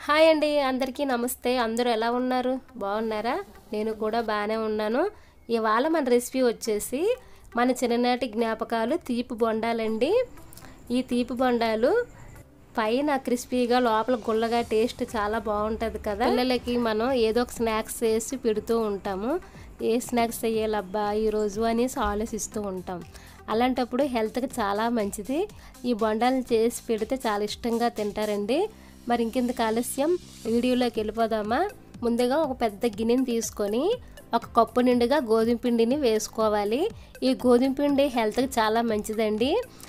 hi అండి అందరికీ నమస్తే అందరూ ఎలా ఉన్నారు బాగున్నారా నేను కూడా బాగానే ఉన్నాను ఇవాళ మన రెసిపీ వచ్చేసి మన చిన్ననాటి జ్ఞాపకాలు తీపి బొండాలండి ఈ తీపి బొండాలు పైన క్రిస్పీగా లోపల గుల్లగా టేస్ట్ చాలా బాగుంటుంది కదా పిల్లలకి మనం ఏదో ఒక స్నాక్స్ చేసి పెడుతూ ఉంటాము ఏ స్నాక్స్ చేయాలబ్బా ఈరోజు అనేసి ఆలోచిస్తూ ఉంటాం అలాంటప్పుడు హెల్త్కి చాలా మంచిది ఈ బొండాలను చేసి పెడితే చాలా ఇష్టంగా తింటారండి మరి ఇంకెందుకు ఆలస్యం వీడియోలోకి వెళ్ళిపోదామా ముందుగా ఒక పెద్ద గిన్నెని తీసుకొని ఒక కప్పు నిండుగా గోధుమ పిండిని వేసుకోవాలి ఈ గోధుమ పిండి హెల్త్కి చాలా మంచిదండి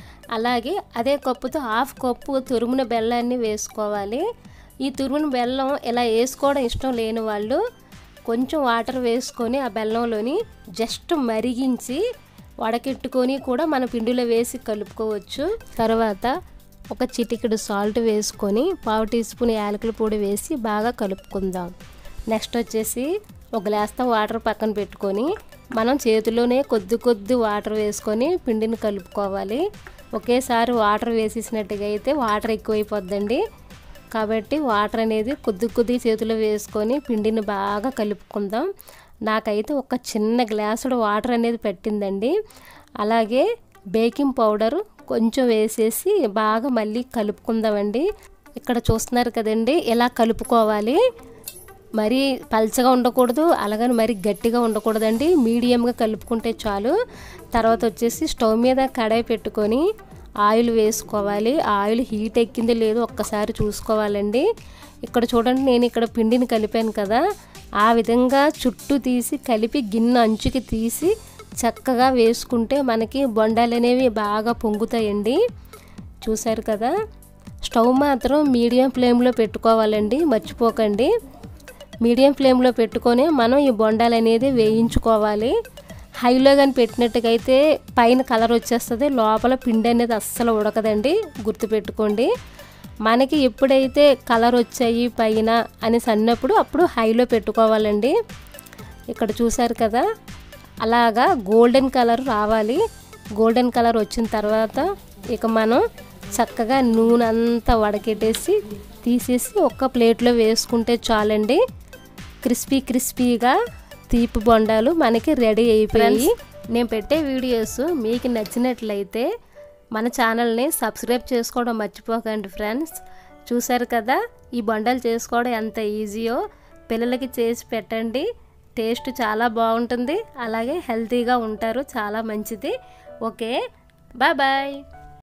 అలాగే అదే కప్పుతో హాఫ్ కప్పు తురుమున బెల్లాన్ని వేసుకోవాలి ఈ తురుమున బెల్లం ఇలా వేసుకోవడం ఇష్టం లేని వాళ్ళు కొంచెం వాటర్ వేసుకొని ఆ బెల్లంలోని జస్ట్ మరిగించి వడకెట్టుకొని కూడా మన పిండిలో వేసి కలుపుకోవచ్చు తర్వాత ఒక చిటికెడు సాల్ట్ వేసుకొని పావు టీ స్పూన్ యాలకుల పొడి వేసి బాగా కలుపుకుందాం నెక్స్ట్ వచ్చేసి ఒక గ్లాస్తో వాటర్ పక్కన పెట్టుకొని మనం చేతిలోనే కొద్ది కొద్ది వాటర్ వేసుకొని పిండిని కలుపుకోవాలి ఒకేసారి వాటర్ వేసేసినట్టుగా అయితే వాటర్ ఎక్కువైపోద్దండి కాబట్టి వాటర్ అనేది కొద్ది కొద్ది చేతిలో వేసుకొని పిండిని బాగా కలుపుకుందాం నాకైతే ఒక చిన్న గ్లాసుడు వాటర్ అనేది పెట్టిందండి అలాగే బేకింగ్ పౌడర్ కొంచెం వేసేసి బాగా మళ్ళీ కలుపుకుందామండి ఇక్కడ చూస్తున్నారు కదండి ఇలా కలుపుకోవాలి మరీ పల్చగా ఉండకూడదు అలాగని మరీ గట్టిగా ఉండకూడదండి మీడియంగా కలుపుకుంటే చాలు తర్వాత వచ్చేసి స్టవ్ మీద కడాయి పెట్టుకొని ఆయిల్ వేసుకోవాలి ఆయిల్ హీట్ ఎక్కింది లేదో ఒక్కసారి చూసుకోవాలండి ఇక్కడ చూడండి నేను ఇక్కడ పిండిని కలిపాను కదా ఆ విధంగా చుట్టూ తీసి కలిపి గిన్నె అంచుకి తీసి చక్కగా వేసుకుంటే మనకి బొండాలు అనేవి బాగా పొంగుతాయండి చూసారు కదా స్టవ్ మాత్రం మీడియం ఫ్లేమ్లో పెట్టుకోవాలండి మర్చిపోకండి మీడియం ఫ్లేమ్లో పెట్టుకొని మనం ఈ బొండాలు అనేది వేయించుకోవాలి హైలో కానీ పెట్టినట్టుగైతే పైన కలర్ వచ్చేస్తుంది లోపల పిండి అనేది అస్సలు ఉడకదండి గుర్తుపెట్టుకోండి మనకి ఎప్పుడైతే కలర్ వచ్చాయి పైన అనేసి అన్నప్పుడు అప్పుడు హైలో పెట్టుకోవాలండి ఇక్కడ చూసారు కదా అలాగా గోల్డెన్ కలర్ రావాలి గోల్డెన్ కలర్ వచ్చిన తర్వాత ఇక మనం చక్కగా నూనె అంతా వడకెట్టేసి తీసేసి ఒక్క ప్లేట్లో వేసుకుంటే చాలండి క్రిస్పీ క్రిస్పీగా తీపి బొండాలు మనకి రెడీ అయిపోయాయి నేను పెట్టే వీడియోస్ మీకు నచ్చినట్లయితే మన ఛానల్ని సబ్స్క్రైబ్ చేసుకోవడం మర్చిపోకండి ఫ్రెండ్స్ చూసారు కదా ఈ బొండాలు చేసుకోవడం ఎంత ఈజీయో పిల్లలకి చేసి పెట్టండి టేస్ట్ చాలా బాగుంటుంది అలాగే హెల్తీగా ఉంటారు చాలా మంచిది ఓకే బాయ్ బాయ్